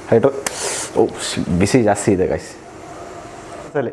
Hydro ಓ ಶ್- ಬಿಸಿ ಜಾಸ್ತಿ ಇದೆ ಗೈಸ್ ಸರಿ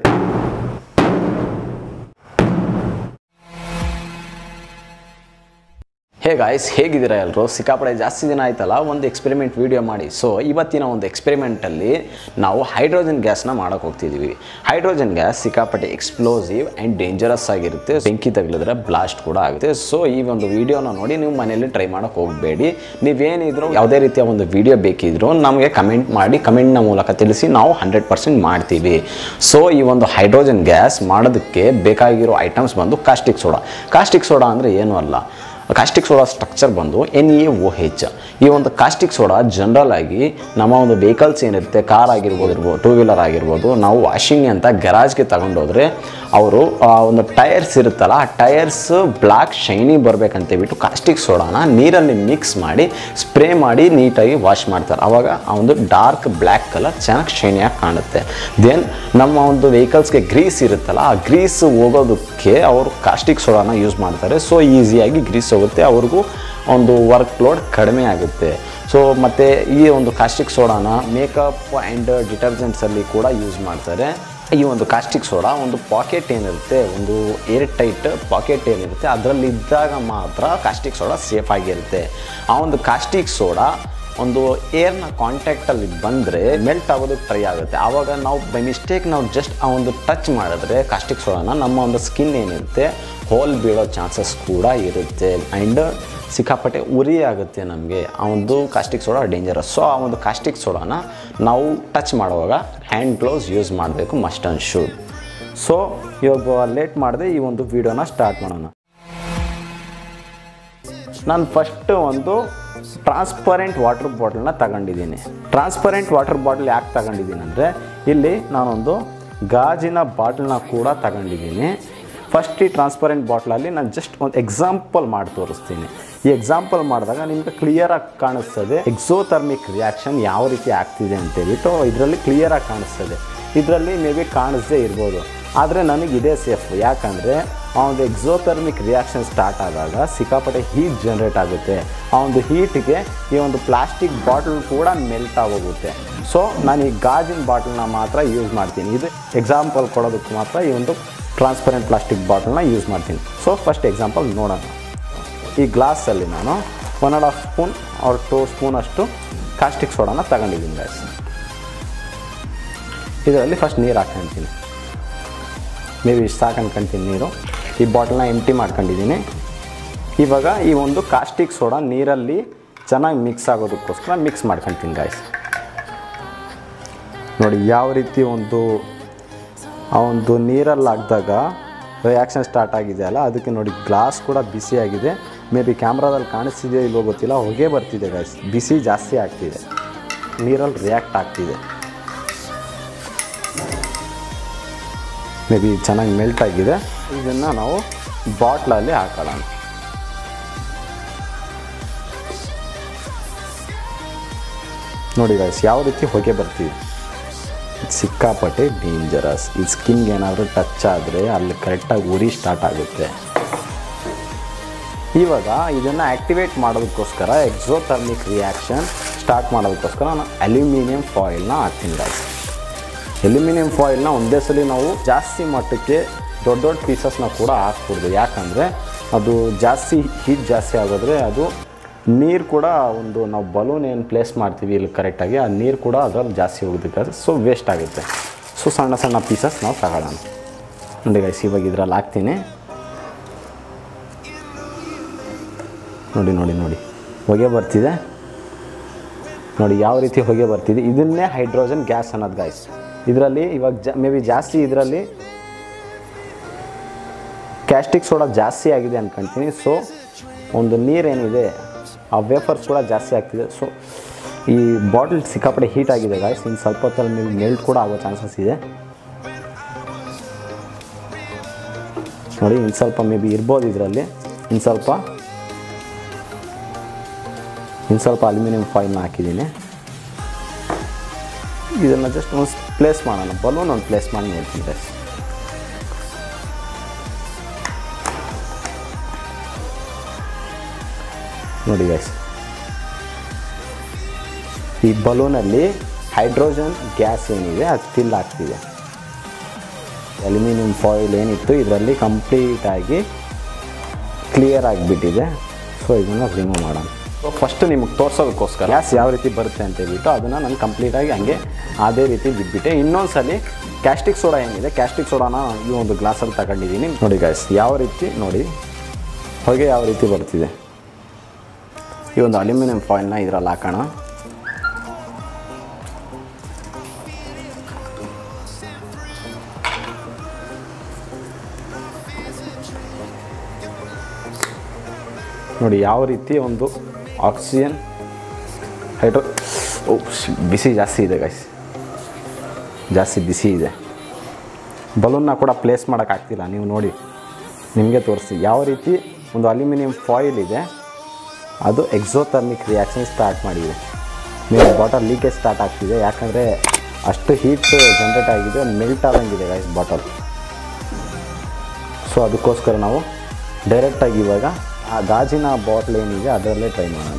ಹೇ ಗಾಯ್ಸ್ ಹೇಗಿದ್ದೀರಾ ಎಲ್ಲರೂ ಸಿಕ್ಕಾಪಡೆ ಜಾಸ್ತಿ ದಿನ ಆಯ್ತಲ್ಲ ಒಂದು ಎಕ್ಸ್ಪೆರಿಮೆಂಟ್ ವಿಡಿಯೋ ಮಾಡಿ ಸೊ ಇವತ್ತಿನ ಒಂದು ಎಕ್ಸ್ಪೆರಿಮೆಂಟಲ್ಲಿ ನಾವು ಹೈಡ್ರೋಜನ್ ಗ್ಯಾಸ್ನ ಮಾಡೋಕೆ ಹೋಗ್ತಿದ್ದೀವಿ ಹೈಡ್ರೋಜನ್ ಗ್ಯಾಸ್ ಸಿಕ್ಕಾಪಟ್ಟೆ ಎಕ್ಸ್ಪ್ಲೋಸಿವ್ ಆ್ಯಂಡ್ ಡೇಂಜರಸ್ ಆಗಿರುತ್ತೆ ಬೆಂಕಿ ತಗಲಿದ್ರೆ ಬ್ಲಾಸ್ಟ್ ಕೂಡ ಆಗುತ್ತೆ ಸೊ ಈ ಒಂದು ವಿಡಿಯೋನ ನೋಡಿ ನೀವು ಮನೆಯಲ್ಲಿ ಟ್ರೈ ಮಾಡೋಕೆ ಹೋಗಬೇಡಿ ನೀವೇನಿದ್ರು ಯಾವುದೇ ರೀತಿಯ ಒಂದು ವಿಡಿಯೋ ಬೇಕಿದ್ರು ನಮಗೆ ಕಮೆಂಟ್ ಮಾಡಿ ಕಮೆಂಟ್ನ ಮೂಲಕ ತಿಳಿಸಿ ನಾವು ಹಂಡ್ರೆಡ್ ಪರ್ಸೆಂಟ್ ಮಾಡ್ತೀವಿ ಸೊ ಈ ಒಂದು ಹೈಡ್ರೋಜನ್ ಗ್ಯಾಸ್ ಮಾಡೋದಕ್ಕೆ ಬೇಕಾಗಿರೋ ಐಟಮ್ಸ್ ಬಂದು ಕಾಸ್ಟಿಕ್ ಸೋಡಾ ಕಾಸ್ಟಿಕ್ ಸೋಡಾ ಅಂದರೆ ಏನೂ ಅಲ್ಲ ಕಾಸ್ಟಿಕ್ ಸೋಡಾ ಸ್ಟ್ರಕ್ಚರ್ ಬಂದು ಎನ್ ಎ ಓ ಹೆಚ್ ಈ ಒಂದು ಕಾಸ್ಟಿಕ್ ಸೋಡಾ ಜನರಲ್ ಆಗಿ ನಮ್ಮ ಒಂದು ವೆಹಿಕಲ್ಸ್ ಏನಿರುತ್ತೆ ಕಾರ್ ಆಗಿರ್ಬೋದು ಇರ್ಬೋದು ಟೂ ವೀಲರ್ ಆಗಿರ್ಬೋದು ನಾವು ವಾಷಿಂಗ್ ಅಂತ ಗರಾಜ್ಗೆ ತಗೊಂಡೋದ್ರೆ ಅವರು ಒಂದು ಟೈರ್ಸ್ ಇರುತ್ತಲ್ಲ ಆ ಟೈರ್ಸ್ ಬ್ಲ್ಯಾಕ್ ಶೈನಿ ಬರಬೇಕಂತೇಳ್ಬಿಟ್ಟು ಕಾಸ್ಟಿಕ್ ಸೋಡಾನ ನೀರಲ್ಲಿ ಮಿಕ್ಸ್ ಮಾಡಿ ಸ್ಪ್ರೇ ಮಾಡಿ ನೀಟಾಗಿ ವಾಶ್ ಮಾಡ್ತಾರೆ ಆವಾಗ ಆ ಒಂದು ಡಾರ್ಕ್ ಬ್ಲ್ಯಾಕ್ ಕಲರ್ ಚೆನ್ನಾಗಿ ಶೈನಿಯಾಗಿ ಕಾಣುತ್ತೆ ದೆನ್ ನಮ್ಮ ಒಂದು ವೆಹಿಕಲ್ಸ್ಗೆ ಗ್ರೀಸ್ ಇರುತ್ತಲ್ಲ ಆ ಗ್ರೀಸ್ ಹೋಗೋದಕ್ಕೆ ಅವರು ಕಾಸ್ಟಿಕ್ ಸೋಡಾನ ಯೂಸ್ ಮಾಡ್ತಾರೆ ಸೊ ಈಸಿಯಾಗಿ ಗ್ರೀಸ್ ಹೋಗುತ್ತೆ ಅವ್ರಿಗೂ ಒಂದು ವರ್ಕ್ ಲೋಡ್ ಕಡಿಮೆ ಆಗುತ್ತೆ ಸೊ ಮತ್ತು ಈ ಒಂದು ಕಾಸ್ಟಿಕ್ ಸೋಡಾನ ಮೇಕಪ್ ಆ್ಯಂಡ್ ಡಿಟರ್ಜೆಂಟ್ಸಲ್ಲಿ ಕೂಡ ಯೂಸ್ ಮಾಡ್ತಾರೆ ಈ ಒಂದು ಕಾಸ್ಟಿಕ್ ಸೋಡಾ ಒಂದು ಪಾಕೆಟ್ ಏನಿರುತ್ತೆ ಒಂದು ಏರ್ ಟೈಟ್ ಪಾಕೆಟ್ ಏನಿರುತ್ತೆ ಅದರಲ್ಲಿ ಇದ್ದಾಗ ಮಾತ್ರ ಕಾಸ್ಟಿಕ್ ಸೋಡಾ ಸೇಫ್ ಆಗಿರುತ್ತೆ ಆ ಒಂದು ಕಾಸ್ಟಿಕ್ ಸೋಡಾ ಒಂದು ಏರ್ನ ಕಾಂಟ್ಯಾಕ್ಟಲ್ಲಿ ಬಂದರೆ ಮೆಲ್ಟ್ ಆಗೋದಕ್ಕೆ ಟ್ರೈ ಆಗುತ್ತೆ ಆವಾಗ ನಾವು ಬೈ ಮಿಸ್ಟೇಕ್ ನಾವು ಜಸ್ಟ್ ಆ ಒಂದು ಟಚ್ ಮಾಡಿದ್ರೆ ಕಾಸ್ಟಿಕ್ ಸೋಡಾನ ನಮ್ಮ ಒಂದು ಸ್ಕಿನ್ ಏನಿರುತ್ತೆ ಹೋಲ್ ಬೀಳೋ ಚಾನ್ಸಸ್ ಕೂಡ ಇರುತ್ತೆ ಆ್ಯಂಡ್ ಸಿಕ್ಕಾಪಟ್ಟೆ ಉರಿ ಆಗುತ್ತೆ ನಮಗೆ ಆ ಒಂದು ಕಾಸ್ಟಿಕ್ ಸೋಡಾ ಡೇಂಜರಸ್ ಸೊ ಆ ಒಂದು ಕಾಸ್ಟಿಕ್ ಸೋಡಾನ ನಾವು ಟಚ್ ಮಾಡುವಾಗ ಹ್ಯಾಂಡ್ ಗ್ಲೌಸ್ ಯೂಸ್ ಮಾಡಬೇಕು ಮಸ್ಟ್ ಆ್ಯಂಡ್ ಶೂಡ್ ಸೊ ಇವಾಗ ಲೇಟ್ ಮಾಡದೆ ಈ ಒಂದು ವಿಡಿಯೋನ ಸ್ಟಾರ್ಟ್ ಮಾಡೋಣ ನಾನು ಫಸ್ಟ್ ಒಂದು ಟ್ರಾನ್ಸ್ಪರೆಂಟ್ ವಾಟರ್ ಬಾಟಲ್ನ ತಗೊಂಡಿದ್ದೀನಿ ಟ್ರಾನ್ಸ್ಪರೆಂಟ್ ವಾಟರ್ ಬಾಟಲ್ ಯಾಕೆ ತಗೊಂಡಿದ್ದೀನಿ ಅಂದರೆ ಇಲ್ಲಿ ನಾನೊಂದು ಗಾಜಿನ ಬಾಟಲ್ನ ಕೂಡ ತಗೊಂಡಿದ್ದೀನಿ ಫಸ್ಟ್ ಈ ಟ್ರಾನ್ಸ್ಪರೆಂಟ್ ಬಾಟ್ಲಲ್ಲಿ ನಾನು ಜಸ್ಟ್ ಒಂದು ಎಕ್ಸಾಂಪಲ್ ಮಾಡಿ ತೋರಿಸ್ತೀನಿ ಈ ಎಕ್ಸಾಂಪಲ್ ಮಾಡಿದಾಗ ನಿಮಗೆ ಕ್ಲಿಯರಾಗಿ ಕಾಣಿಸ್ತದೆ ಎಕ್ಸೋಥರ್ಮಿಕ್ ರಿಯಾಕ್ಷನ್ ಯಾವ ರೀತಿ ಆಗ್ತಿದೆ ಅಂತೇಳ್ಬಿಟ್ಟು ಇದರಲ್ಲಿ ಕ್ಲಿಯರಾಗಿ ಕಾಣಿಸ್ತದೆ ಇದರಲ್ಲಿ ಮೇ ಬಿ ಕಾಣಿಸದೇ ಇರ್ಬೋದು ಆದರೆ ನನಗೆ ಇದೇ ಸೇಫ್ ಯಾಕಂದರೆ ಆ ಒಂದು ಎಕ್ಸೋಥರ್ಮಿಕ್ ರಿಯಾಕ್ಷನ್ ಸ್ಟಾರ್ಟ್ ಆದಾಗ ಸಿಕ್ಕಾಪಟ್ಟೆ ಹೀಟ್ ಜನ್ರೇಟ್ ಆಗುತ್ತೆ ಆ ಒಂದು ಹೀಟಿಗೆ ಈ ಒಂದು ಪ್ಲಾಸ್ಟಿಕ್ ಬಾಟಲ್ ಕೂಡ ಮೆಲ್ಟ್ ಆಗೋಗುತ್ತೆ ಸೊ ನಾನು ಈ ಗಾಜಿನ ಬಾಟಲ್ನ ಮಾತ್ರ ಯೂಸ್ ಮಾಡ್ತೀನಿ ಇದು ಎಕ್ಸಾಂಪಲ್ ಕೊಡೋದಕ್ಕೆ ಮಾತ್ರ ಈ ಒಂದು ಟ್ರಾನ್ಸ್ಪರೆಂಟ್ ಪ್ಲಾಸ್ಟಿಕ್ ಬಾಟಲ್ನ ಯೂಸ್ ಮಾಡ್ತೀನಿ ಸೊ ಫಸ್ಟ್ ಎಕ್ಸಾಂಪಲ್ ನೋಡೋಣ ಈ ಗ್ಲಾಸಲ್ಲಿ ನಾನು one and half spoon or two spoon ಅಷ್ಟು ಕಾಸ್ಟಿಕ್ ಸೋಡಾನ ತಗೊಂಡಿದ್ದೀನಿ ಗಾಯ್ಸ್ ಇದರಲ್ಲಿ ಫಸ್ಟ್ ನೀರು ಹಾಕ್ಕೊಂತೀನಿ ಮೇ ಬಿ ಇಷ್ಟು ಸಾಕು ಅನ್ಕೊಂತೀನಿ ನೀರು ಈ ಬಾಟಲ್ನ ಎಂಟಿ ಮಾಡ್ಕೊಂಡಿದ್ದೀನಿ ಇವಾಗ ಈ ಒಂದು ಕಾಸ್ಟಿಕ್ ಸೋಡಾ ನೀರಲ್ಲಿ ಚೆನ್ನಾಗಿ ಮಿಕ್ಸ್ ಆಗೋದಕ್ಕೋಸ್ಕರ ಮಿಕ್ಸ್ ಮಾಡ್ಕೊತೀನಿ ಗಾಯ್ಸ್ ನೋಡಿ ಯಾವ ರೀತಿ ಒಂದು ಆ ಒಂದು ನೀರಲ್ಲಿ ಹಾಕಿದಾಗ ರಿಯಾಕ್ಷನ್ ಸ್ಟಾರ್ಟ್ ಆಗಿದೆ ಅಲ್ಲ ಅದಕ್ಕೆ ನೋಡಿ ಗ್ಲಾಸ್ ಕೂಡ ಬಿಸಿಯಾಗಿದೆ ಮೇ ಬಿ ಕ್ಯಾಮ್ರಾದಲ್ಲಿ ಕಾಣಿಸ್ತಿದೆಯೋ ಇಲ್ವೋ ಗೊತ್ತಿಲ್ಲ ಹೊಗೆ ಬರ್ತಿದೆ ಗಾಯ್ಸ್ ಬಿಸಿ ಜಾಸ್ತಿ ಆಗ್ತಿದೆ ನೀರಲ್ಲಿ ರಿಯಾಕ್ಟ್ ಆಗ್ತಿದೆ ಮೇ ಬಿ ಚೆನ್ನಾಗಿ ಮೆಲ್ಟ್ ಆಗಿದೆ ಇದನ್ನು ನಾವು ಬಾಟ್ಲಲ್ಲಿ ಹಾಕೊಳ್ಳೋಣ ನೋಡಿ ಗಾಯ್ಸ್ ಯಾವ ರೀತಿ ಹೊಗೆ ಬರ್ತಿದೆ ಸಿಕ್ಕಾಪಟ್ಟೆ ಡೇಂಜರಸ್ ಈ ಸ್ಕಿನ್ಗೆ ಏನಾದರೂ ಟಚ್ ಆದರೆ ಅಲ್ಲಿ ಕರೆಕ್ಟಾಗಿ ಉರಿ ಸ್ಟಾರ್ಟ್ ಆಗುತ್ತೆ ಇವಾಗ ಇದನ್ನು ಆ್ಯಕ್ಟಿವೇಟ್ ಮಾಡೋದಕ್ಕೋಸ್ಕರ ಎಕ್ಸೋಥರ್ಮಿಕ್ ರಿಯಾಕ್ಷನ್ ಸ್ಟಾರ್ಟ್ ಮಾಡೋದಕ್ಕೋಸ್ಕರ ನಾನು ಅಲ್ಯೂಮಿನಿಯಂ ಫಾಯಿಲ್ನ ಹಾಕ್ತೀನಿ ಗಾಯ್ಸ್ ಅಲ್ಯೂಮಿನಿಯಂ ಫಾಯಿಲ್ನ ಒಂದೇ ಸಲ ನಾವು ಜಾಸ್ತಿ ಮಟ್ಟಕ್ಕೆ ದೊಡ್ಡ ದೊಡ್ಡ ಪೀಸಸ್ನ ಕೂಡ ಹಾಕ್ಬಿಡ್ದು ಯಾಕಂದರೆ ಅದು ಜಾಸ್ತಿ ಹೀಟ್ ಜಾಸ್ತಿ ಆಗೋದ್ರೆ ಅದು ನೀರು ಕೂಡ ಒಂದು ನಾವು ಬಲೂನ್ ಏನು ಪ್ಲೇಸ್ ಮಾಡ್ತೀವಿ ಇಲ್ಲಿ ಕರೆಕ್ಟಾಗಿ ಆ ನೀರು ಕೂಡ ಅದರಲ್ಲಿ ಜಾಸ್ತಿ ಹೋಗೋದಕ್ಕೆ ಸೊ ವೇಸ್ಟ್ ಆಗುತ್ತೆ ಸೊ ಸಣ್ಣ ಸಣ್ಣ ಪೀಸಸ್ ನಾವು ತಗೊಳ್ಳೋಣ ನೋಡಿ ಗೈಸ್ ಇವಾಗ ಇದ್ರಲ್ಲಿ ಹಾಕ್ತೀನಿ ನೋಡಿ ನೋಡಿ ನೋಡಿ ಹೊಗೆ ಬರ್ತಿದೆ ನೋಡಿ ಯಾವ ರೀತಿ ಹೊಗೆ ಬರ್ತಿದೆ ಇದನ್ನೇ ಹೈಡ್ರೋಜನ್ ಗ್ಯಾಸ್ ಅನ್ನೋದು ಗಾಯ್ಸ್ ಇದರಲ್ಲಿ ಇವಾಗ ಜ ಮೇ ಬಿ ಜಾಸ್ತಿ ಇದರಲ್ಲಿ ಕ್ಯಾಸ್ಟಿಕ್ ಸೋಡಾ ಜಾಸ್ತಿ ಆಗಿದೆ ಅನ್ಕೊಂತೀನಿ ಸೊ ಒಂದು ನೀರೇನಿದೆ ಆ ವೇಫರ್ಸ್ ಕೂಡ ಜಾಸ್ತಿ ಆಗ್ತಿದೆ ಸೊ ಈ ಬಾಟಲ್ ಸಿಕ್ಕಾಪಟ್ಟೆ ಹೀಟ್ ಆಗಿದೆ ಗಾಯ್ಸ್ ಇನ್ನು ಸ್ವಲ್ಪ ಹೊತ್ತಲ್ಲಿ ನೀವು ಮೆಲ್ಟ್ ಕೂಡ ಆಗೋ ಚಾನ್ಸಸ್ ಇದೆ ನೋಡಿ ಇನ್ನು ಸ್ವಲ್ಪ ಮೇ ಬಿ ಇರ್ಬೋದು ಇದರಲ್ಲಿ ಇನ್ನು ಸ್ವಲ್ಪ ಇನ್ನು ಸ್ವಲ್ಪ ಅಲ್ಯೂಮಿನಿಯಂ ಫಾಯಿಲ್ನ ಹಾಕಿದ್ದೀನಿ ಇದನ್ನು ಜಸ್ಟ್ ಒಂದು ಪ್ಲೇಸ್ ಮಾಡೋಣ ಬಲೂನ್ ಒಂದು ಪ್ಲೇಸ್ ಮಾಡಿ ನೋಡ್ತೀನಿ ಗೈಸ್ ನೋಡಿ ಗೈಸ್ ಈ ಬಲೂನಲ್ಲಿ ಹೈಡ್ರೋಜನ್ ಗ್ಯಾಸ್ ಏನಿದೆ ಅದು ಫಿಲ್ ಆಗ್ತಿದೆ ಅಲ್ಯೂಮಿನಿಯಂ ಫಾಯಿಲ್ ಏನಿತ್ತು ಇದರಲ್ಲಿ ಕಂಪ್ಲೀಟಾಗಿ ಕ್ಲಿಯರ್ ಆಗಿಬಿಟ್ಟಿದೆ ಸೊ ಇದನ್ನು ರಿಮೂವ್ ಮಾಡೋಣ ಸೊ ಫಸ್ಟ್ ನಿಮಗೆ ತೋರ್ಸೋದಕ್ಕೋಸ್ಕರ ಗ್ಯಾಸ್ ಯಾವ ರೀತಿ ಬರುತ್ತೆ ಅಂತ ಹೇಳ್ಬಿಟ್ಟು ಅದನ್ನು ನಾನು ಕಂಪ್ಲೀಟಾಗಿ ಹಂಗೆ ಅದೇ ರೀತಿ ಬಿಟ್ಬಿಟ್ಟೆ ಇನ್ನೊಂದು ಸಲ ಕ್ಯಾಸ್ಟಿಕ್ ಸೋಡಾ ಏನಿದೆ ಕ್ಯಾಸ್ಟಿಕ್ ಸೋಡಾನ ಈ ಒಂದು ಗ್ಲಾಸಲ್ಲಿ ತಗೊಂಡಿದ್ದೀನಿ ನೋಡಿ ಗ್ಯಾಸ್ ಯಾವ ರೀತಿ ನೋಡಿ ಹೊಗೆ ಯಾವ ರೀತಿ ಬರ್ತಿದೆ ಈ ಒಂದು ಅಲ್ಯೂಮಿನಿಯಂ ಫಾಯಿಲ್ನ ಇದರಲ್ಲಿ ಹಾಕೋಣ ನೋಡಿ ಯಾವ ರೀತಿ ಒಂದು ಆಕ್ಸಿಜನ್ ಹೈಡ್ರೋ ಓ ಶ್- ಬಿಸಿ ಜಾಸ್ತಿ ಇದೆ ಗೈಸ್ ಜಾಸ್ತಿ ಬಿಸಿ ಇದೆ ಬಲೂನ್ನ ಕೂಡ ಪ್ಲೇಸ್ ಮಾಡೋಕ್ಕಾಗ್ತಿಲ್ಲ ನೀವು ನೋಡಿ ನಿಮಗೆ ತೋರಿಸಿ ಯಾವ ರೀತಿ ಒಂದು ಅಲ್ಯೂಮಿನಿಯಂ ಫಾಯಿಲ್ ಇದೆ ಅದು ಎಕ್ಸೋಥರ್ಮಿಕ್ ರಿಯಾಕ್ಷನ್ ಸ್ಟಾರ್ಟ್ ಮಾಡಿದೆ ನೀವು ಬಾಟಲ್ ಲೀಕೇಜ್ ಸ್ಟಾರ್ಟ್ ಆಗ್ತಿದೆ ಯಾಕಂದರೆ ಅಷ್ಟು ಹೀಟ್ ಜನ್ರೇಟ್ ಆಗಿದೆ ಮೆಲ್ಟ್ ಆದಂಗಿದೆ ಗೈಸ್ ಬಾಟಲ್ ಸೊ ಅದಕ್ಕೋಸ್ಕರ ನಾವು ಡೈರೆಕ್ಟಾಗಿ ಇವಾಗ ಆ ಗಾಜಿನ ಬಾಟ್ಲ್ ಏನಿದೆ ಅದರಲ್ಲೇ ಟ್ರೈ ಮಾಡೋಣ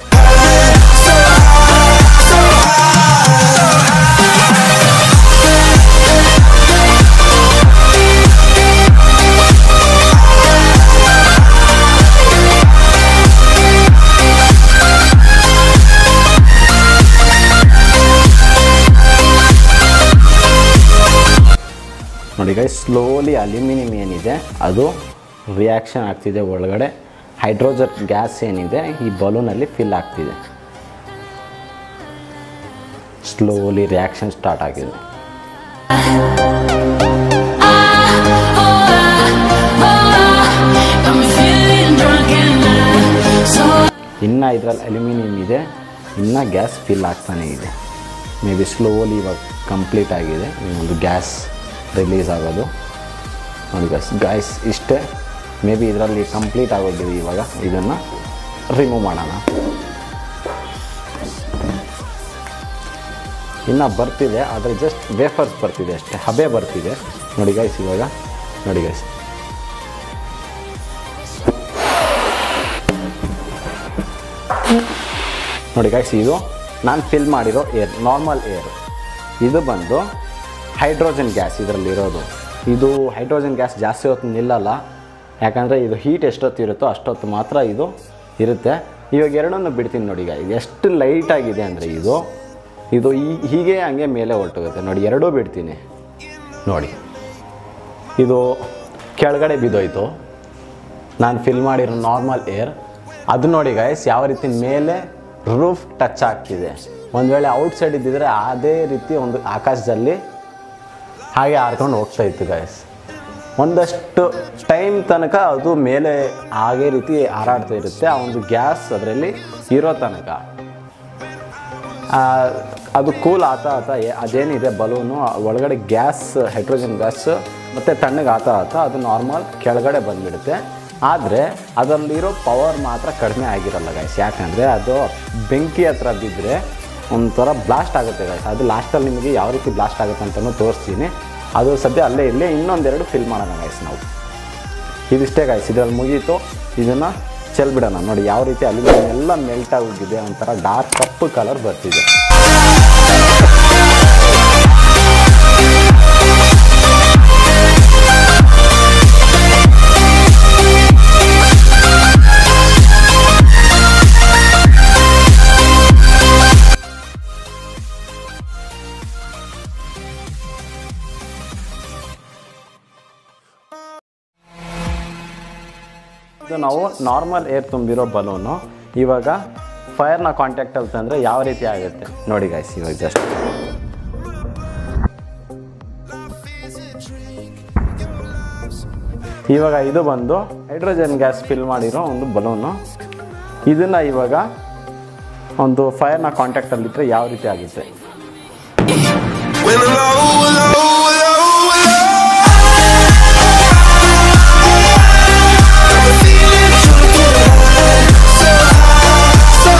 ನೋಡಿ ಗೈ ಸ್ಲೋಲಿ ಅಲ್ಯೂಮಿನಿಯಂ ಏನಿದೆ ಅದು ರಿಯಾಕ್ಷನ್ ಆಗ್ತಿದೆ ಒಳಗಡೆ ಹೈಡ್ರೋಜನ್ ಗ್ಯಾಸ್ ಏನಿದೆ ಈ ಬಲೂನಲ್ಲಿ ಫಿಲ್ ಆಗ್ತಿದೆ ಸ್ಲೋಲಿ ರಿಯಾಕ್ಷನ್ ಸ್ಟಾರ್ಟ್ ಆಗಿದೆ I'm feeling drunk and high. So ಇನ್ನು ಇದರಲ್ಲಿ ಅಲ್ಯೂಮಿನಿಯಂ ಇದೆ ಇನ್ನು ಗ್ಯಾಸ್ ಫಿಲ್ ಆಗ್ತಾನೆ ಇದೆ ಮೇ ಬಿ ಸ್ಲೋಲಿ ಇವಾಗ ಕಂಪ್ಲೀಟ್ ಆಗಿದೆ ಈ ಒಂದು ಗ್ಯಾಸ್ ರಿಲೀಸ್ ಆಗೋದು ನೋಡಿ ಗ್ಯಾಸ್ ಗ್ಯಾಸ್ ಇಷ್ಟೇ ಮೇ ಬಿ ಇದರಲ್ಲಿ ಕಂಪ್ಲೀಟ್ ಆಗೋದಿದೆ ಇವಾಗ ಇದನ್ನು ರಿಮೂವ್ ಮಾಡೋಣ ಇನ್ನು ಬರ್ತಿದೆ ಆದರೆ ಜಸ್ಟ್ ವೇಫರ್ಸ್ ಬರ್ತಿದೆ ಅಷ್ಟೇ ಹಬೆ ಬರ್ತಿದೆ ನೋಡಿ ಗೈಸ್ ಇವಾಗ ನೋಡಿ ಗೈಸ್ ನೋಡಿ ಗೈಸ್ ಇದು ನಾನು ಫಿಲ್ ಮಾಡಿರೋ ಏರ್ ನಾರ್ಮಲ್ ಏರ್ ಇದು ಬಂದು ಹೈಡ್ರೋಜನ್ ಗ್ಯಾಸ್ ಇದರಲ್ಲಿ ಇರೋದು ಇದು ಹೈಡ್ರೋಜನ್ ಗ್ಯಾಸ್ ಜಾಸ್ತಿ ಹೊತ್ತು ನಿಲ್ಲಲ್ಲ ಯಾಕಂದರೆ ಇದು ಹೀಟ್ ಎಷ್ಟೊತ್ತು ಇರುತ್ತೋ ಅಷ್ಟೊತ್ತು ಮಾತ್ರ ಇದು ಇರುತ್ತೆ ಇವಾಗ ಎರಡನ್ನು ಬಿಡ್ತೀನಿ ನೋಡಿ ಈಗ ಇದು ಎಷ್ಟು ಲೈಟಾಗಿದೆ ಅಂದರೆ ಇದು ಇದು ಈ ಹೀಗೆ ಹಂಗೆ ಮೇಲೆ ಹೊರಟೋಗುತ್ತೆ ನೋಡಿ ಎರಡೂ ಬಿಡ್ತೀನಿ ನೋಡಿ ಇದು ಕೆಳಗಡೆ ಬಿದ್ದೋಯ್ತು ನಾನು ಫಿಲ್ ಮಾಡಿರೋ ನಾರ್ಮಲ್ ಏರ್ ಅದು ನೋಡಿ ಗೈಸ್ ಯಾವ ರೀತಿ ಮೇಲೆ ರೂಫ್ ಟಚ್ ಆಗ್ತಿದೆ ಒಂದು ವೇಳೆ ಔಟ್ ಸೈಡ್ ಇದ್ದಿದ್ರೆ ಅದೇ ರೀತಿ ಒಂದು ಆಕಾಶದಲ್ಲಿ ಹಾಗೆ ಹಾರ್ಕೊಂಡು ಹೋಗ್ತಾ ಇತ್ತು ಗೈಸ್ ಒಂದಷ್ಟು ಟೈಮ್ ತನಕ ಅದು ಮೇಲೆ ಹಾಗೆ ರೀತಿ ಹಾರಾಡ್ತಾ ಇರುತ್ತೆ ಆ ಒಂದು ಗ್ಯಾಸ್ ಅದರಲ್ಲಿ ಇರೋ ತನಕ ಆ, ಅದು ಕೂಲ್ ಆತ ಆತ ಏ- ಅದೇನಿದೆ ಬಲೂನು ಒಳಗಡೆ ಗ್ಯಾಸ್ ಹೈಡ್ರೋಜನ್ ಗ್ಯಾಸ್ ಮತ್ತು ತಣ್ಣಗೆ ಆತ ಆತ ಅದು ನಾರ್ಮಲ್ ಕೆಳಗಡೆ ಬಂದುಬಿಡುತ್ತೆ ಆದರೆ ಅದರಲ್ಲಿರೋ ಪವರ್ ಮಾತ್ರ ಕಡಿಮೆ ಆಗಿರಲ್ಲ ಗೈಸ್ ಯಾಕಂದರೆ ಅದು ಬೆಂಕಿ ಹತ್ರ ಬಿದ್ದರೆ ಒಂಥರ ಬ್ಲಾಸ್ಟ್ ಆಗುತ್ತೆ ಗೈಸ್ ಅದು ಲಾಸ್ಟಲ್ಲಿ ನಿಮಗೆ ಯಾವ ರೀತಿ ಬ್ಲಾಸ್ಟ್ ಆಗುತ್ತೆ ಅಂತಲೂ ತೋರಿಸ್ತೀನಿ ಅದು ಸದ್ಯ ಅಲ್ಲೇ ಇಲ್ಲೇ ಇನ್ನೊಂದೆರಡು ಫಿಲ್ ಮಾಡೋಣ ಗೈಸ್ ನಾವು ಇದಿಷ್ಟೇ ಗಾಯ್ಸ್ ಇದರಲ್ಲಿ ಮುಗೀತು ಇದನ್ನು ಚೆಲ್ಬಿಡೋಣ ನೋಡಿ ಯಾವ ರೀತಿ ಅಲ್ಯೂಮಿನಿಯಂ ಎಲ್ಲ ಮೆಲ್ಟ್ ಆಗೋಗಿದೆ ಒಂಥರ ಡಾರ್ಕ್ ಕಪ್ಪು ಕಲರ್ ಬರ್ತಿದೆ ಇದು ನಾವು ನಾರ್ಮಲ್ ಏರ್ ತುಂಬಿರೋ ಬಲೂನು ಇವಾಗ ಫೈರ್ನ ಕಾಂಟ್ಯಾಕ್ಟಲ್ಲಿ ತಂದರೆ ಯಾವ ರೀತಿ ಆಗುತ್ತೆ ನೋಡಿ ಗಾಯ್ಸ್ ಇವಾಗ ಜಸ್ಟ್ ಇವಾಗ ಇದು ಬಂದು ಹೈಡ್ರೋಜನ್ ಗ್ಯಾಸ್ ಫಿಲ್ ಮಾಡಿರೋ ಒಂದು ಬಲೂನು ಇದನ್ನು ಇವಾಗ ಒಂದು ಫೈರ್ನ ಕಾಂಟ್ಯಾಕ್ಟಲ್ಲಿಟ್ಟರೆ ಯಾವ ರೀತಿ ಆಗುತ್ತೆ When I'm low, low, low, low. I'm feeling drunk and high, so high, so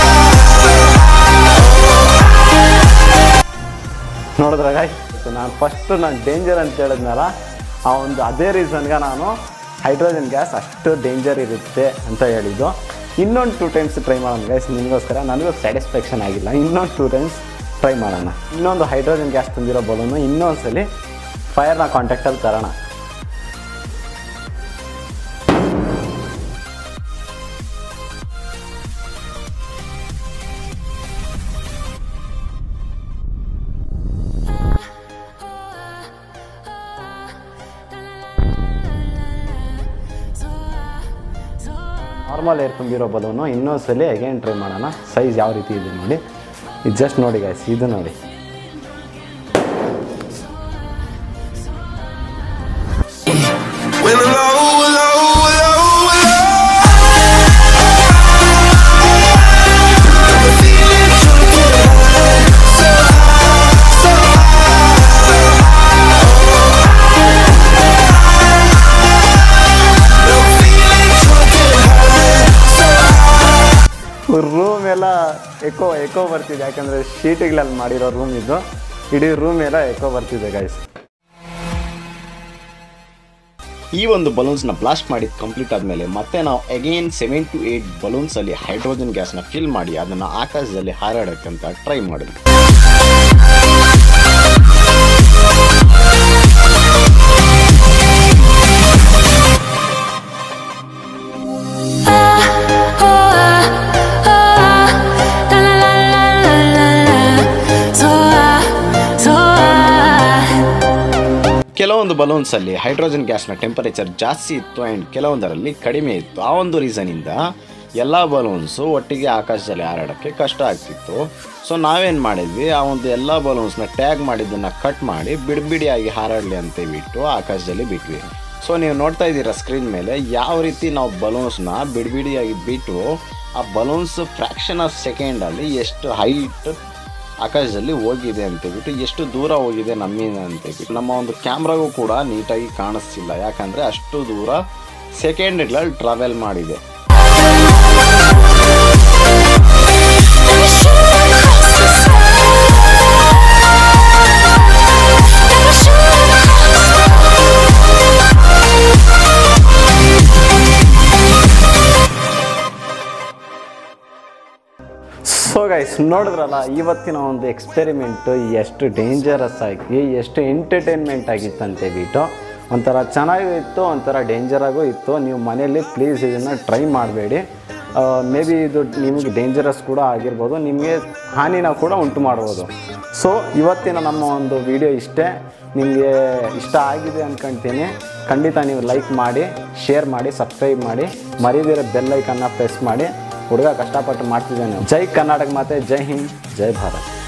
ನೋಡಿದ್ರ ನಾನು ಫಸ್ಟು ನಾನು ಡೇಂಜರ್ ಅಂತ ಹೇಳಿದ್ನಲ್ಲ ಆ ಒಂದು ಅದೇ ರೀಸನ್ಗೆ ನಾನು ಹೈಡ್ರೋಜನ್ ಗ್ಯಾಸ್ ಅಷ್ಟು ಡೇಂಜರ್ ಇರುತ್ತೆ ಅಂತ ಹೇಳಿದ್ದು ಇನ್ನೊಂದು ಟೂ ಟೈಮ್ಸ್ ಟ್ರೈ ಮಾಡೋಣ ಗೈಸ್ ನಿಮಗೋಸ್ಕರ ನನಗೂ ಸ್ಯಾಟಿಸ್ಫ್ಯಾಕ್ಷನ್ ಆಗಿಲ್ಲ ಇನ್ನೊಂದು ಟೂ ಟೈಮ್ಸ್ ಟ್ರೈ ಮಾಡೋಣ ಇನ್ನೊಂದು ಹೈಡ್ರೋಜನ್ ಗ್ಯಾಸ್ ತುಂಬಿರೋ ಬಲೂನು ಇನ್ನೊಂದ್ಸಲಿ ಫೈರ್ನ ಕಾಂಟ್ಯಾಕ್ಟಲ್ಲಿ ತರೋಣ ನಾರ್ಮಲ್ ಏರ್ ತುಂಬಿರೋ ಬಲೂನು ಇನ್ನೊಂದ್ಸಲಿ ಅಗೇನ್ ಟ್ರೈ ಮಾಡೋಣ ಸೈಜ್ ಯಾವ ರೀತಿ ಇದೆ ನೋಡಿ ಇದು ಜಸ್ಟ್ ನೋಡಿ ಗಾಯ್ಸ್ ಇದು ನೋಡಿ When I'm low, low, low, low. I'm feeling drunk and high, so high, so high. I'm feeling drunk and high, so high. Room ಎಲ್ಲ ಎಕೋ ಎಕೋ ಬರ್ತಿದೆ ಯಾಕಂದರೆ ಶೀಟಿಗಳಲ್ಲಿ ಮಾಡಿರೋ ರೂಮ್ ಇದು ಇಡೀ ರೂಮ್ ಎಲ್ಲ ಎಕೋ ಬರ್ತಿದೆ ಗಾಯ್ಸ್ ಈ ಒಂದು ಬಲೂನ್ಸ್ನ ಬ್ಲಾಸ್ಟ್ ಮಾಡಿ ಕಂಪ್ಲೀಟ್ ಆದಮೇಲೆ ಮತ್ತೆ ನಾವು ಅಗೇನ್ ಸೆವೆನ್ ಟು ಏಯ್ಟ್ ಬಲೂನ್ಸಲ್ಲಿ ಹೈಡ್ರೋಜನ್ ಗ್ಯಾಸ್ನ ಫಿಲ್ ಮಾಡಿ ಅದನ್ನು ಆಕಾಶದಲ್ಲಿ ಹಾರಾಡೋಕ್ಕಂತ ಟ್ರೈ ಮಾಡಿದ್ವಿ ಕೆಲವೊಂದು ಬಲೂನ್ಸಲ್ಲಿ ಹೈಡ್ರೋಜನ್ ಗ್ಯಾಸ್ನ ಟೆಂಪರೇಚರ್ ಜಾಸ್ತಿ ಇತ್ತು ಆ್ಯಂಡ್ ಕೆಲವೊಂದರಲ್ಲಿ ಕಡಿಮೆ ಇತ್ತು ಆ ಒಂದು ರೀಸನಿಂದ ಎಲ್ಲ ಬಲೂನ್ಸು ಒಟ್ಟಿಗೆ ಆಕಾಶದಲ್ಲಿ ಹಾರಾಡೋಕ್ಕೆ ಕಷ್ಟ ಆಗ್ತಿತ್ತು ಸೊ ನಾವೇನು ಮಾಡಿದ್ವಿ ಆ ಒಂದು ಎಲ್ಲ ಬಲೂನ್ಸ್ನ ಟ್ಯಾಗ್ ಮಾಡಿದ್ದನ್ನು ಕಟ್ ಮಾಡಿ ಬಿಡಿಬಿಡಿಯಾಗಿ ಹಾರಾಡಲಿ ಅಂತ ಬಿಟ್ಟು ಆಕಾಶದಲ್ಲಿ ಬಿಟ್ವಿ ಸೊ ನೀವು ನೋಡ್ತಾ ಇದ್ದೀರಾ ಸ್ಕ್ರೀನ್ ಮೇಲೆ ಯಾವ ರೀತಿ ನಾವು ಬಲೂನ್ಸ್ನ ಬಿಡಿಬಿಡಿಯಾಗಿ ಬಿಟ್ಟು ಆ ಬಲೂನ್ಸ್ ಫ್ರ್ಯಾಕ್ಷನ್ ಆಫ್ ಸೆಕೆಂಡಲ್ಲಿ ಎಷ್ಟು ಹೈಟ್ ಆಕಾಶದಲ್ಲಿ ಹೋಗಿದೆ ಅಂತೇಳ್ಬಿಟ್ಟು ಎಷ್ಟು ದೂರ ಹೋಗಿದೆ ನಮ್ಮಿಂದ ಅಂತೇಳ್ಬಿಟ್ಟು ನಮ್ಮ ಒಂದು ಕ್ಯಾಮ್ರಾಗೂ ಕೂಡ ನೀಟಾಗಿ ಕಾಣಿಸ್ತಿಲ್ಲ ಯಾಕಂದರೆ ಅಷ್ಟು ದೂರ ಸೆಕೆಂಡ್ಗಳಲ್ಲಿ ಟ್ರಾವೆಲ್ ಮಾಡಿದೆ ಸೊ ಗೈಸ್ ನೋಡಿದ್ರಲ್ಲ ಇವತ್ತಿನ ಒಂದು ಎಕ್ಸ್ಪೆರಿಮೆಂಟು ಎಷ್ಟು ಡೇಂಜರಸ್ ಆಗಿ ಎಷ್ಟು ಎಂಟರ್ಟೈನ್ಮೆಂಟ್ ಆಗಿತ್ತು ಅಂತ ಹೇಳ್ಬಿಟ್ಟು ಒಂಥರ ಚೆನ್ನಾಗೂ ಇತ್ತು ಒಂಥರ ಡೇಂಜರಾಗೂ ಇತ್ತು ನೀವು ಮನೆಯಲ್ಲಿ ಪ್ಲೀಸ್ ಇದನ್ನು ಟ್ರೈ ಮಾಡಬೇಡಿ ಮೇ ಬಿ ಇದು ನಿಮಗೆ ಡೇಂಜರಸ್ ಕೂಡ ಆಗಿರ್ಬೋದು ನಿಮಗೆ ಹಾನಿನ ಕೂಡ ಉಂಟು ಮಾಡ್ಬೋದು ಸೊ ಇವತ್ತಿನ ನಮ್ಮ ಒಂದು ವಿಡಿಯೋ ಇಷ್ಟೇ ನಿಮಗೆ ಇಷ್ಟ ಆಗಿದೆ ಅಂದ್ಕೊಳ್ತೀನಿ ಖಂಡಿತ ನೀವು ಲೈಕ್ ಮಾಡಿ ಶೇರ್ ಮಾಡಿ ಸಬ್ಸ್ಕ್ರೈಬ್ ಮಾಡಿ ಮರೀದಿರೋ ಬೆಲ್ ಐಕನ್ನ ಪ್ರೆಸ್ ಮಾಡಿ ಹುಡುಗ ಕಷ್ಟಪಟ್ಟು ಮಾಡ್ತಿದ್ದಾನೆ ಜೈ ಕರ್ನಾಟಕ ಮಾತೆ ಜೈ ಹಿಂದ್ ಜೈ ಭಾರತ್